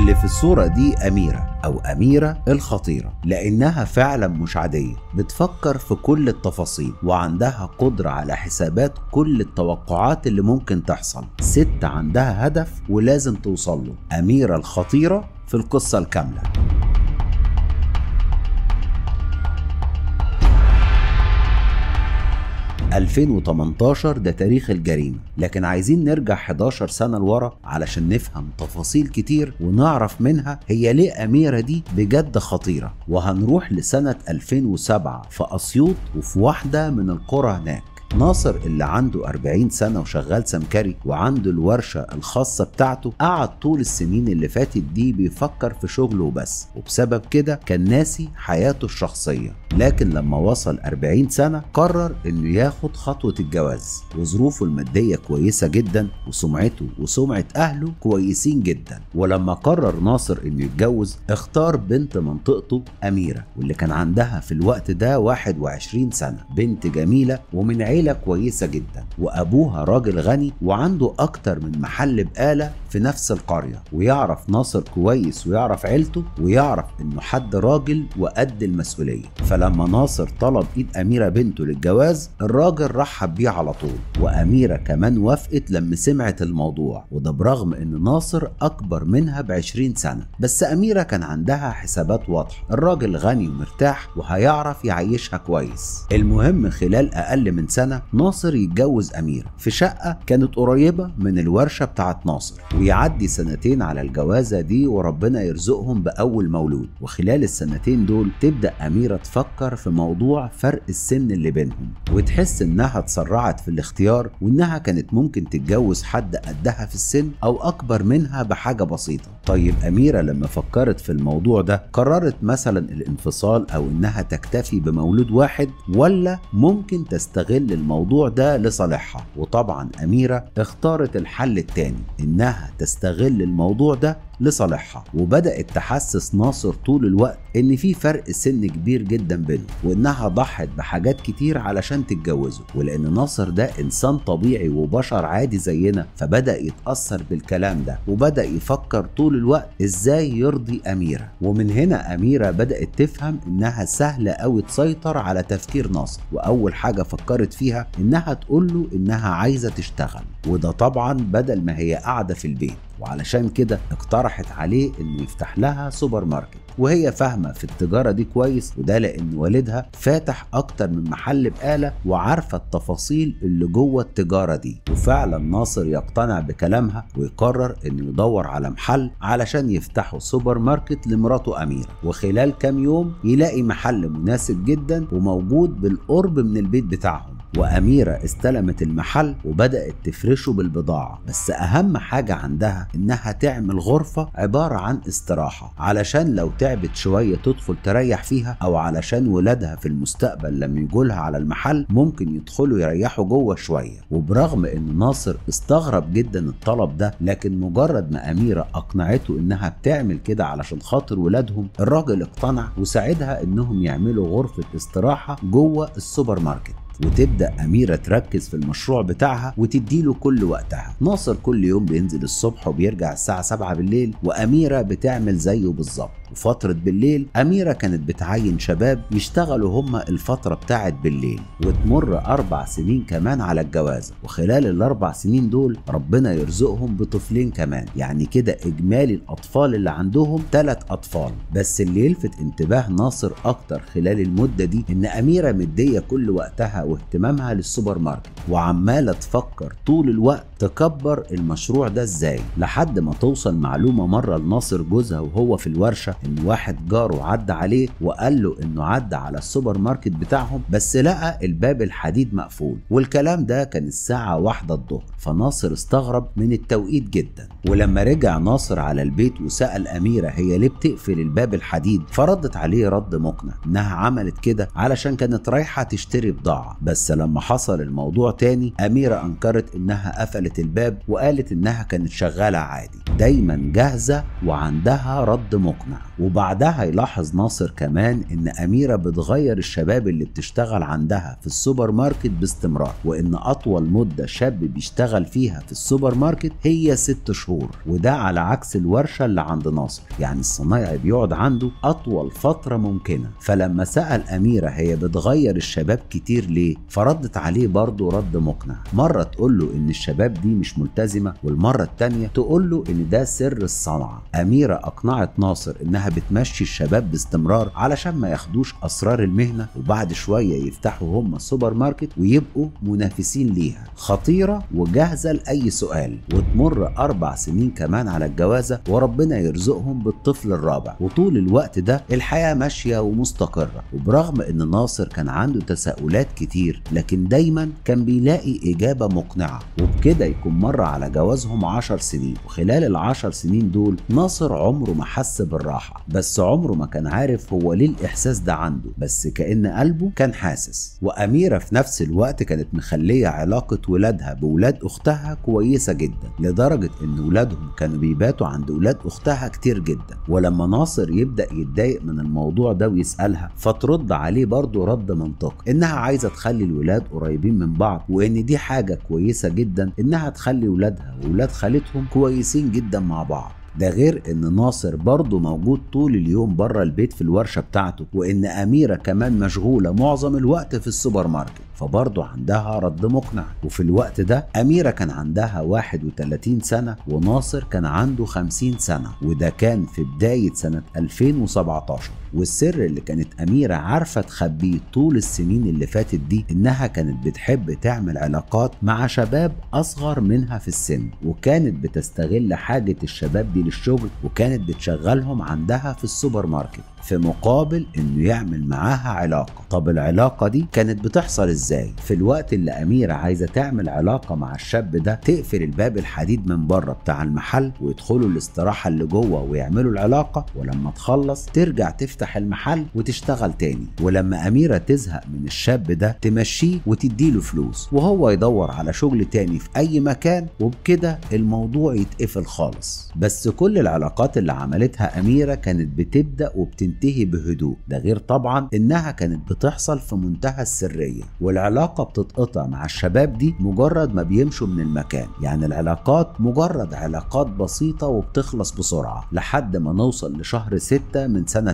اللي في الصورة دي أميرة أو أميرة الخطيرة لأنها فعلا مش عادية بتفكر في كل التفاصيل وعندها قدرة على حسابات كل التوقعات اللي ممكن تحصل ست عندها هدف ولازم توصل له أميرة الخطيرة في القصة الكاملة ...2018 ده تاريخ الجريمة لكن عايزين نرجع 11 سنة لورا علشان نفهم تفاصيل كتير ونعرف منها هي ليه أميرة دي بجد خطيرة وهنروح لسنة 2007 في أسيوط وفي واحدة من القرى هناك ناصر اللي عنده 40 سنة وشغال سمكري وعنده الورشة الخاصة بتاعته قعد طول السنين اللي فاتت دي بيفكر في شغله وبس وبسبب كده كان ناسي حياته الشخصية لكن لما وصل 40 سنة قرر انه ياخد خطوة الجواز وظروفه المادية كويسة جدا وسمعته وسمعة اهله كويسين جدا ولما قرر ناصر انه يتجوز اختار بنت منطقته اميرة واللي كان عندها في الوقت ده 21 سنة بنت جميلة ومن عيلة كويسة جدا وابوها راجل غني وعنده اكتر من محل بقالة في نفس القرية ويعرف ناصر كويس ويعرف عيلته ويعرف انه حد راجل وقد المسؤولية فلما ناصر طلب ايد اميرة بنته للجواز الراجل رحب بيه على طول واميرة كمان وافقت لما سمعت الموضوع وده برغم ان ناصر اكبر منها ب 20 سنة بس اميرة كان عندها حسابات واضحة الراجل غني ومرتاح وهيعرف يعيشها كويس المهم خلال اقل من سنة ناصر يتجوز اميرة في شقة كانت قريبة من الورشة بتاعت ناصر ويعدي سنتين على الجوازة دي وربنا يرزقهم بأول مولود وخلال السنتين دول تبدأ أميرة تفكر في موضوع فرق السن اللي بينهم وتحس إنها اتسرعت في الاختيار وإنها كانت ممكن تتجوز حد قدها في السن أو أكبر منها بحاجة بسيطة طيب أميرة لما فكرت في الموضوع ده قررت مثلا الانفصال أو إنها تكتفي بمولود واحد ولا ممكن تستغل الموضوع ده لصالحها وطبعا أميرة اختارت الحل التاني إنها تستغل الموضوع ده لصالحها وبدأت تحسس ناصر طول الوقت إن في فرق سن كبير جدا بينهم وإنها ضحت بحاجات كتير علشان تتجوزه ولأن ناصر ده إنسان طبيعي وبشر عادي زينا فبدأ يتأثر بالكلام ده وبدأ يفكر طول الوقت إزاي يرضي أميرة ومن هنا أميرة بدأت تفهم إنها سهلة أوي تسيطر على تفكير ناصر وأول حاجة فكرت فيها إنها تقول له إنها عايزة تشتغل وده طبعا بدل ما هي قاعدة في البيت وعلشان كده اقترحت عليه انه يفتح لها سوبر ماركت وهي فاهمة في التجارة دي كويس وده لأن والدها فاتح أكتر من محل بقالة وعارفة التفاصيل اللي جوه التجارة دي وفعلا ناصر يقتنع بكلامها ويقرر إنه يدور على محل علشان يفتحوا سوبر ماركت لمراته أميرة وخلال كام يوم يلاقي محل مناسب جدا وموجود بالقرب من البيت بتاعهم وأميرة استلمت المحل وبدأت تفرشه بالبضاعة بس أهم حاجة عندها إنها تعمل غرفة عبارة عن استراحة علشان لو تعبت شوية تدخل تريح فيها أو علشان ولادها في المستقبل لما يجولها على المحل ممكن يدخلوا يريحوا جوه شوية وبرغم إن ناصر استغرب جدا الطلب ده لكن مجرد ما أميرة أقنعته إنها بتعمل كده علشان خاطر ولادهم الراجل اقتنع وساعدها إنهم يعملوا غرفة استراحة جوه السوبر ماركت وتبدا اميره تركز في المشروع بتاعها وتديله كل وقتها ناصر كل يوم بينزل الصبح وبيرجع الساعه 7 بالليل واميره بتعمل زيه بالظبط وفترة بالليل أميرة كانت بتعين شباب يشتغلوا هما الفترة بتاعت بالليل وتمر أربع سنين كمان على الجوازة وخلال الأربع سنين دول ربنا يرزقهم بطفلين كمان يعني كده إجمالي الأطفال اللي عندهم ثلاث أطفال بس اللي يلفت انتباه ناصر أكتر خلال المدة دي إن أميرة مدية كل وقتها واهتمامها للسوبر ماركت وعمالة تفكر طول الوقت تكبر المشروع ده ازاي لحد ما توصل معلومة مرة لناصر جوزها وهو في الورشة ان واحد جاره عدى عليه وقال له انه عدى على السوبر ماركت بتاعهم بس لقى الباب الحديد مقفول والكلام ده كان الساعة واحدة الظهر فناصر استغرب من التوقيت جدا ولما رجع ناصر على البيت وسأل أميرة هي ليه بتقفل الباب الحديد فردت عليه رد مقنع انها عملت كده علشان كانت رايحة تشتري بضاعة بس لما حصل الموضوع تاني أميرة أنكرت إنها قفلت الباب وقالت إنها كانت شغالة عادي دايما جاهزة وعندها رد مقنع وبعدها يلاحظ ناصر كمان إن أميرة بتغير الشباب اللي بتشتغل عندها في السوبر ماركت باستمرار وإن أطول مدة شاب بيشتغل فيها في السوبر ماركت هي ست شهور وده على عكس الورشة اللي عند ناصر يعني الصنايعي بيقعد عنده أطول فترة ممكنة فلما سأل أميرة هي بتغير الشباب كتير ليه فردت عليه برضه رد مقنع مرة تقول له إن الشباب دي مش ملتزمة والمرة التانية تقول له إن ده سر الصنعة أميرة أقنعت ناصر إنها بتمشي الشباب باستمرار علشان ما ياخدوش أسرار المهنة وبعد شوية يفتحوا هم السوبر ماركت ويبقوا منافسين ليها خطيرة وجاهزة لأي سؤال وتمر أربع سنين كمان على الجوازة وربنا يرزقهم بالطفل الرابع وطول الوقت ده الحياة ماشية ومستقرة وبرغم إن ناصر كان عنده تساؤلات كتير لكن دايما كان بيلاقي إجابة مقنعة وبكده يكون مر على جوازهم عشر سنين وخلال العشر سنين دول ناصر عمره ما حس بالراحة بس عمره ما كان عارف هو ليه الإحساس ده عنده بس كأن قلبه كان حاسس وأميرة في نفس الوقت كانت مخلية علاقة ولادها بولاد أختها كويسة جدا لدرجة إن ولادهم كانوا بيباتوا عند ولاد أختها كتير جدا ولما ناصر يبدأ يتضايق من الموضوع ده ويسألها فترد عليه برضه رد منطقي إنها عايزة تخلي الولاد قريبين من بعض وإن دي حاجة كويسة جدا إنها تخلي ولادها وولاد خالتهم كويسين جدا مع بعض ده غير ان ناصر برضه موجود طول اليوم بره البيت في الورشه بتاعته وان اميره كمان مشغوله معظم الوقت في السوبر ماركت فبرضه عندها رد مقنع وفي الوقت ده أميرة كان عندها 31 سنة وناصر كان عنده 50 سنة وده كان في بداية سنة 2017 والسر اللي كانت أميرة عارفة تخبيه طول السنين اللي فاتت دي إنها كانت بتحب تعمل علاقات مع شباب أصغر منها في السن وكانت بتستغل حاجة الشباب دي للشغل وكانت بتشغلهم عندها في السوبر ماركت في مقابل انه يعمل معاها علاقه طب العلاقه دي كانت بتحصل ازاي في الوقت اللي اميره عايزه تعمل علاقه مع الشاب ده تقفل الباب الحديد من بره بتاع المحل ويدخلوا الاستراحه اللي جوه ويعملوا العلاقه ولما تخلص ترجع تفتح المحل وتشتغل تاني ولما اميره تزهق من الشاب ده تمشيه وتديله فلوس وهو يدور على شغل تاني في اي مكان وبكده الموضوع يتقفل خالص بس كل العلاقات اللي عملتها اميره كانت بتبدا وبتنتهي تنتهي بهدوء ده غير طبعا انها كانت بتحصل في منتهى السريه والعلاقه بتتقطع مع الشباب دي مجرد ما بيمشوا من المكان يعني العلاقات مجرد علاقات بسيطه وبتخلص بسرعه لحد ما نوصل لشهر 6 من سنه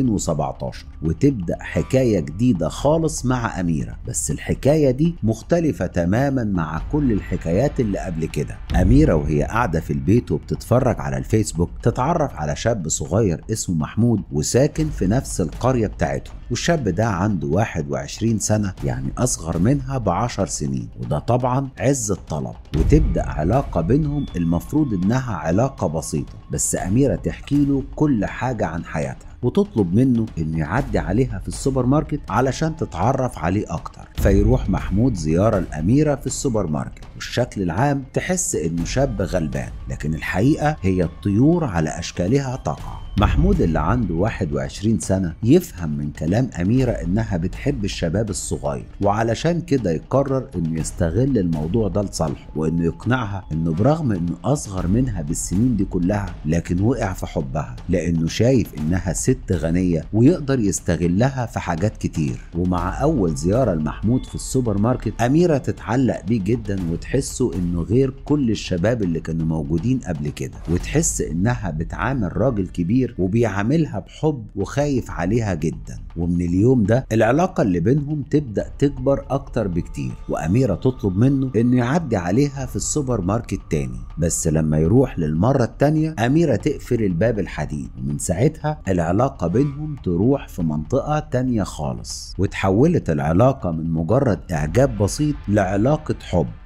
2017 وتبدا حكايه جديده خالص مع اميره بس الحكايه دي مختلفه تماما مع كل الحكايات اللي قبل كده اميره وهي قاعده في البيت وبتتفرج على الفيسبوك تتعرف على شاب صغير اسمه محمود وساكن ساكن في نفس القرية بتاعتهم والشاب ده عنده 21 سنة يعني أصغر منها بعشر سنين وده طبعا عز الطلب وتبدأ علاقة بينهم المفروض إنها علاقة بسيطة بس أميرة تحكي له كل حاجة عن حياتها وتطلب منه انه يعدي عليها في السوبر ماركت علشان تتعرف عليه اكتر فيروح محمود زيارة الاميرة في السوبر ماركت والشكل العام تحس انه شاب غلبان لكن الحقيقة هي الطيور على اشكالها تقع محمود اللي عنده 21 سنة يفهم من كلام أميرة إنها بتحب الشباب الصغير وعلشان كده يقرر إنه يستغل الموضوع ده لصالحه وإنه يقنعها إنه برغم إنه أصغر منها بالسنين دي كلها لكن وقع في حبها لأنه شايف إنها ست غنية ويقدر يستغلها في حاجات كتير ومع أول زيارة لمحمود في السوبر ماركت أميرة تتعلق بيه جدا وتحسه إنه غير كل الشباب اللي كانوا موجودين قبل كده وتحس إنها بتعامل راجل كبير كبير وبيعاملها بحب وخايف عليها جدا ومن اليوم ده العلاقة اللي بينهم تبدأ تكبر أكتر بكتير وأميرة تطلب منه إنه يعدي عليها في السوبر ماركت تاني بس لما يروح للمرة التانية أميرة تقفل الباب الحديد ومن ساعتها العلاقة بينهم تروح في منطقة تانية خالص وتحولت العلاقة من مجرد إعجاب بسيط لعلاقة حب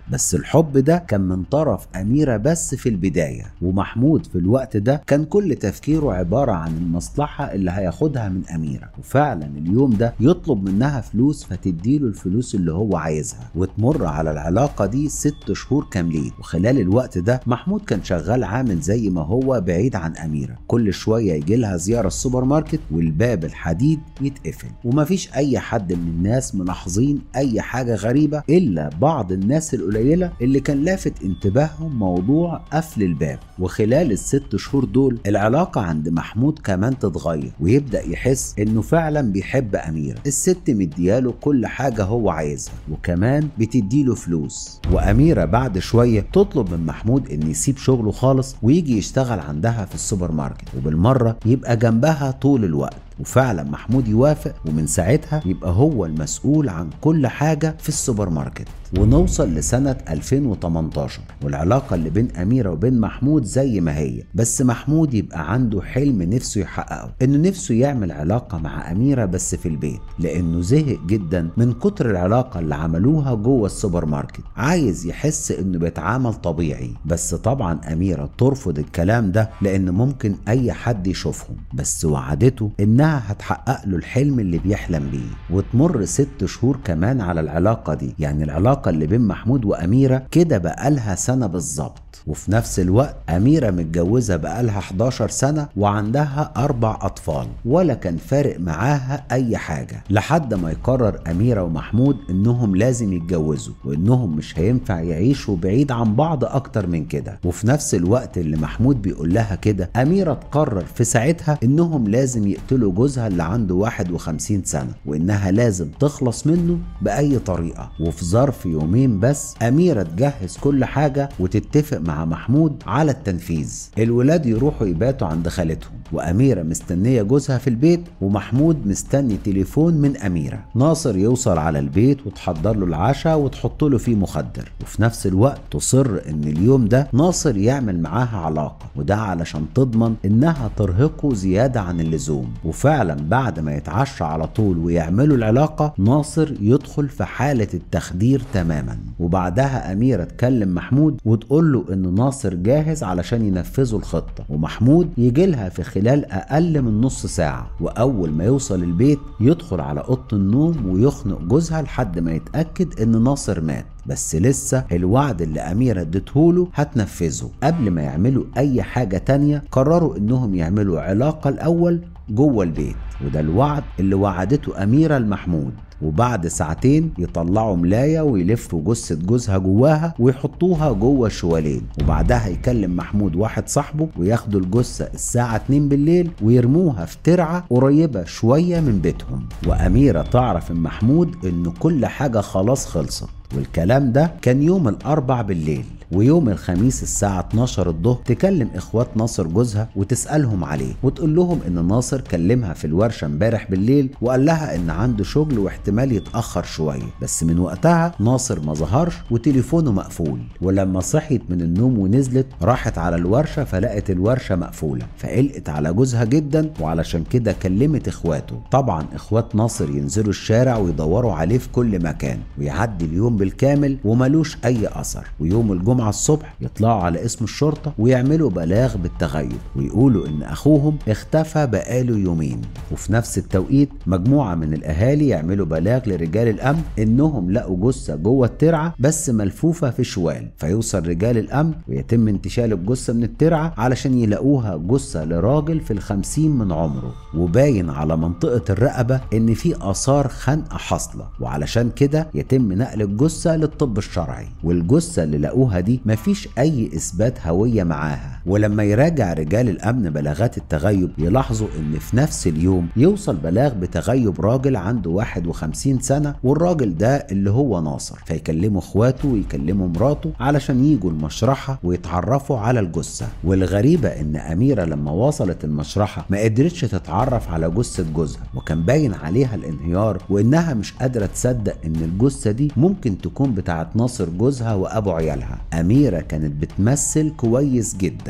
بس الحب ده كان من طرف أميرة بس في البداية ومحمود في الوقت ده كان كل تفكيره عبارة عن المصلحة اللي هياخدها من أميرة وفعلا اليوم ده يطلب منها فلوس فتديله الفلوس اللي هو عايزها وتمر على العلاقة دي ست شهور كاملين وخلال الوقت ده محمود كان شغال عامل زي ما هو بعيد عن أميرة كل شوية يجي لها زيارة السوبر ماركت والباب الحديد يتقفل ومفيش أي حد من الناس ملاحظين أي حاجة غريبة إلا بعض الناس القليلة اللي كان لافت انتباههم موضوع قفل الباب وخلال الست شهور دول العلاقة عند محمود كمان تتغير ويبدأ يحس إنه فعلا بيحب أميرة الست مدياله كل حاجة هو عايزها وكمان بتديله فلوس وأميرة بعد شوية تطلب من محمود إن يسيب شغله خالص ويجي يشتغل عندها في السوبر ماركت وبالمرة يبقى جنبها طول الوقت وفعلا محمود يوافق ومن ساعتها يبقى هو المسؤول عن كل حاجة في السوبر ماركت ونوصل لسنة 2018 والعلاقة اللي بين أميرة وبين محمود زي ما هي بس محمود يبقى عنده حلم نفسه يحققه إنه نفسه يعمل علاقة مع أميرة بس في البيت لأنه زهق جدا من كتر العلاقة اللي عملوها جوه السوبر ماركت عايز يحس إنه بيتعامل طبيعي بس طبعا أميرة ترفض الكلام ده لأن ممكن أي حد يشوفهم بس وعدته إنها هتحقق له الحلم اللي بيحلم بيه وتمر ست شهور كمان على العلاقة دي يعني العلاقة اللي بين محمود وأميرة كده بقالها سنة بالظبط وفي نفس الوقت أميرة متجوزة بقالها 11 سنة وعندها أربع أطفال ولا كان فارق معاها أي حاجة لحد ما يقرر أميرة ومحمود إنهم لازم يتجوزوا وإنهم مش هينفع يعيشوا بعيد عن بعض أكتر من كده وفي نفس الوقت اللي محمود بيقول لها كده أميرة تقرر في ساعتها إنهم لازم يقتلوا جوزها اللي عنده 51 سنة وإنها لازم تخلص منه بأي طريقة وفي ظرف يومين بس أميرة تجهز كل حاجة وتتفق مع مع محمود على التنفيذ الولاد يروحوا يباتوا عند خالتهم وأميرة مستنية جوزها في البيت ومحمود مستني تليفون من أميرة ناصر يوصل على البيت وتحضر له العشاء وتحط له فيه مخدر وفي نفس الوقت تصر إن اليوم ده ناصر يعمل معاها علاقة وده علشان تضمن إنها ترهقه زيادة عن اللزوم وفعلا بعد ما يتعشى على طول ويعملوا العلاقة ناصر يدخل في حالة التخدير تماما وبعدها أميرة تكلم محمود وتقول له إن ناصر جاهز علشان ينفذوا الخطة ومحمود يجي لها في خلال أقل من نص ساعة وأول ما يوصل البيت يدخل على أوضة النوم ويخنق جوزها لحد ما يتأكد إن ناصر مات بس لسه الوعد اللي أميرة اديتهوله هتنفذه قبل ما يعملوا أي حاجة تانية قرروا إنهم يعملوا علاقة الأول جوه البيت وده الوعد اللي وعدته أميرة لمحمود وبعد ساعتين يطلعوا ملاية ويلفوا جثة جوزها جواها ويحطوها جوه الشوالين وبعدها يكلم محمود واحد صاحبه وياخدوا الجثة الساعة 2 بالليل ويرموها في ترعة قريبة شوية من بيتهم وأميرة تعرف من محمود إن كل حاجة خلاص خلصت والكلام ده كان يوم الأربع بالليل ويوم الخميس الساعة 12 الظهر تكلم إخوات ناصر جوزها وتسألهم عليه وتقول لهم إن ناصر كلمها في الورشة امبارح بالليل وقال لها إن عنده شغل واحتمال يتأخر شوية بس من وقتها ناصر ما ظهرش وتليفونه مقفول ولما صحيت من النوم ونزلت راحت على الورشة فلقت الورشة مقفولة فقلقت على جوزها جدا وعلشان كده كلمت إخواته طبعا إخوات ناصر ينزلوا الشارع ويدوروا عليه في كل مكان ويعدي اليوم بالكامل وملوش أي أثر ويوم الجمعة الصبح يطلعوا على اسم الشرطة ويعملوا بلاغ بالتغيب ويقولوا إن أخوهم اختفى بقاله يومين وفي نفس التوقيت مجموعة من الأهالي يعملوا بلاغ لرجال الأمن إنهم لقوا جثة جوه الترعة بس ملفوفة في شوال فيوصل رجال الأمن ويتم انتشال الجثة من الترعة علشان يلاقوها جثة لراجل في الخمسين من عمره وباين على منطقة الرقبة إن في آثار خنقة حاصلة وعلشان كده يتم نقل الجثة للطب الشرعي والجثة اللي لقوها دي مفيش أي إثبات هوية معاها ولما يراجع رجال الأمن بلاغات التغيب يلاحظوا إن في نفس اليوم يوصل بلاغ بتغيب راجل عنده 51 سنة والراجل ده اللي هو ناصر فيكلموا إخواته ويكلموا مراته علشان يجوا المشرحة ويتعرفوا على الجثة والغريبة إن أميرة لما وصلت المشرحة ما قدرتش تتعرف على جثة جوزها وكان باين عليها الانهيار وإنها مش قادرة تصدق إن الجثة دي ممكن تكون بتاعت ناصر جوزها وأبو عيالها أميرة كانت بتمثل كويس جدا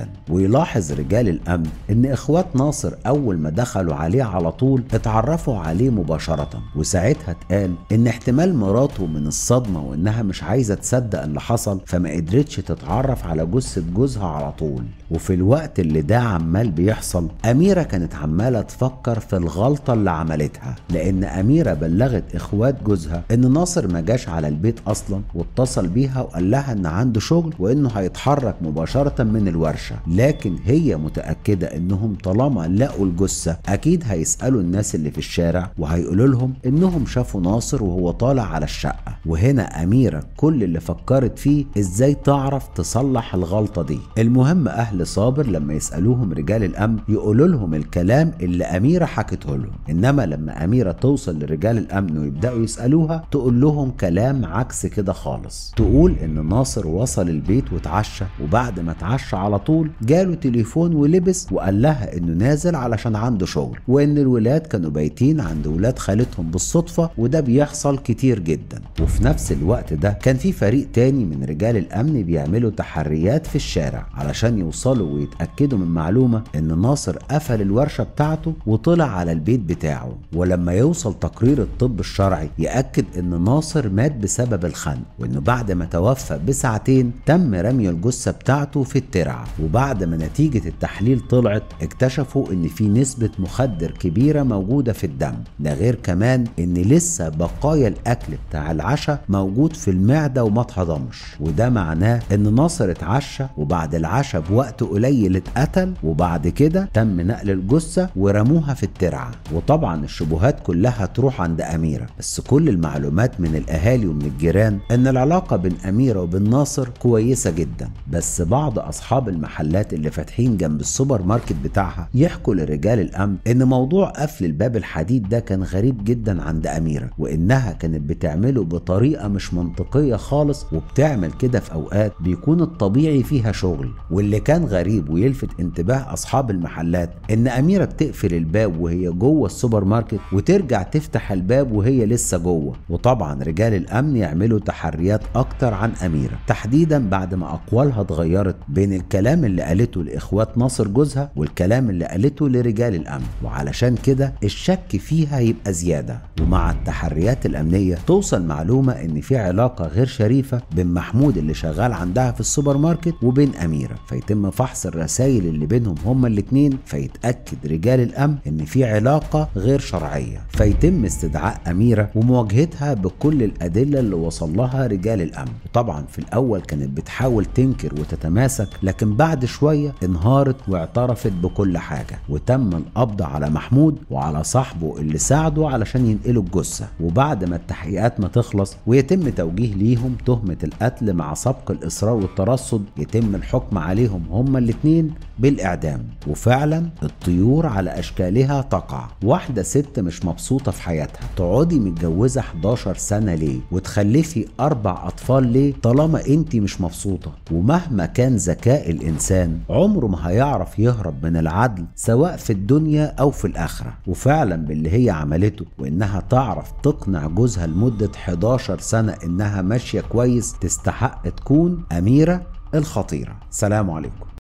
جدا ويلاحظ رجال الامن ان اخوات ناصر اول ما دخلوا عليه على طول اتعرفوا عليه مباشرة وساعتها اتقال ان احتمال مراته من الصدمة وانها مش عايزة تصدق اللي حصل فما قدرتش تتعرف على جثة جوزها على طول وفي الوقت اللي ده عمال بيحصل أميرة كانت عمالة تفكر في الغلطة اللي عملتها لأن أميرة بلغت إخوات جوزها إن ناصر ما جاش على البيت أصلا واتصل بيها وقال لها إن عنده شغل وإنه هيتحرك مباشرة من الورشة لكن هي متأكدة إنهم طالما لقوا الجثة أكيد هيسألوا الناس اللي في الشارع وهيقولوا لهم إنهم شافوا ناصر وهو طالع على الشقة وهنا أميرة كل اللي فكرت فيه إزاي تعرف تصلح الغلطة دي المهم أهل صابر لما يسألوهم رجال الأمن يقولوا لهم الكلام اللي أميرة حكته لهم إنما لما أميرة توصل لرجال الأمن ويبدأوا يسألوها تقول لهم كلام عكس كده خالص تقول إن ناصر وصل البيت واتعشى وبعد ما اتعشى على طول جاله تليفون ولبس وقال لها إنه نازل علشان عنده شغل وإن الولاد كانوا بايتين عند ولاد خالتهم بالصدفة وده بيحصل كتير جدا وفي نفس الوقت ده كان في فريق تاني من رجال الأمن بيعملوا تحريات في الشارع علشان يوصلوا ويتأكدوا من معلومة إن ناصر قفل الورشة بتاعته وطلع على البيت بتاعه ولما يوصل تقرير الطب الشرعي يأكد إن ناصر مات بسبب الخنق وإنه بعد ما توفى بساعتين تم رمي الجثة بتاعته في الترعة وبعد ما نتيجة التحليل طلعت اكتشفوا إن في نسبة مخدر كبيرة موجودة في الدم ده غير كمان إن لسه بقايا الأكل بتاع العشاء موجود في المعدة وما اتهضمش وده معناه إن ناصر اتعشى وبعد العشاء بوقت قليل اتقتل وبعد كده تم نقل الجثة ورموها في الترعة وطبعا الشبهات كلها تروح عند أميرة بس كل المعلومات من الأهالي ومن الجيران إن العلاقة بين أميرة وبين ناصر كويسة جدا بس بعض أصحاب المحلات اللي فاتحين جنب السوبر ماركت بتاعها يحكوا لرجال الأمن إن موضوع قفل الباب الحديد ده كان غريب جدا عند أميرة وإنها كانت بتعمله بطريقة مش منطقية خالص وبتعمل كده في أوقات بيكون الطبيعي فيها شغل واللي كان غريب ويلفت انتباه أصحاب المحلات إن أميرة بتقفل الباب وهي جوه السوبر ماركت وترجع تفتح الباب وهي لسه جوه وطبعا رجال الأمن يعملوا تحريات أكتر عن أميرة تحديدا بعد ما أقوالها اتغيرت بين الكلام اللي قالته لإخوات ناصر جوزها والكلام اللي قالته لرجال الأمن وعلشان كده الشك فيها يبقى زيادة ومع التحريات الأمنية توصل معلومة إن في علاقة غير شريفة بين محمود اللي شغال عندها في السوبر ماركت وبين أميرة فيتم فحص الرسائل اللي بينهم هما الاتنين فيتأكد رجال الأمن إن في علاقة غير شرعية فيتم استدعاء أميرة ومواجهتها بكل الأدلة اللي وصل لها رجال الأمن طبعا في الأول كانت بتحاول تنكر وتتماسك لكن بعد شوية انهارت واعترفت بكل حاجة وتم القبض على محمود وعلى صاحبه اللي ساعده علشان ينقلوا الجثة وبعد ما التحقيقات ما تخلص ويتم توجيه ليهم تهمة القتل مع سبق الإصرار والترصد يتم الحكم عليهم هما الاتنين بالإعدام وفعلا الطيور على أشكالها تقع واحدة ست مش مبسوطة في حياتها تقعدي متجوزة 11 سنة ليه وتخلفي أربع أطفال ليه طالما أنت مش مبسوطة ومهما كان ذكاء الإنسان عمره ما هيعرف يهرب من العدل سواء في الدنيا أو في الآخرة وفعلا باللي هي عملته وإنها تعرف تقنع جوزها لمدة 11 سنة إنها ماشية كويس تستحق تكون أميرة الخطيرة سلام عليكم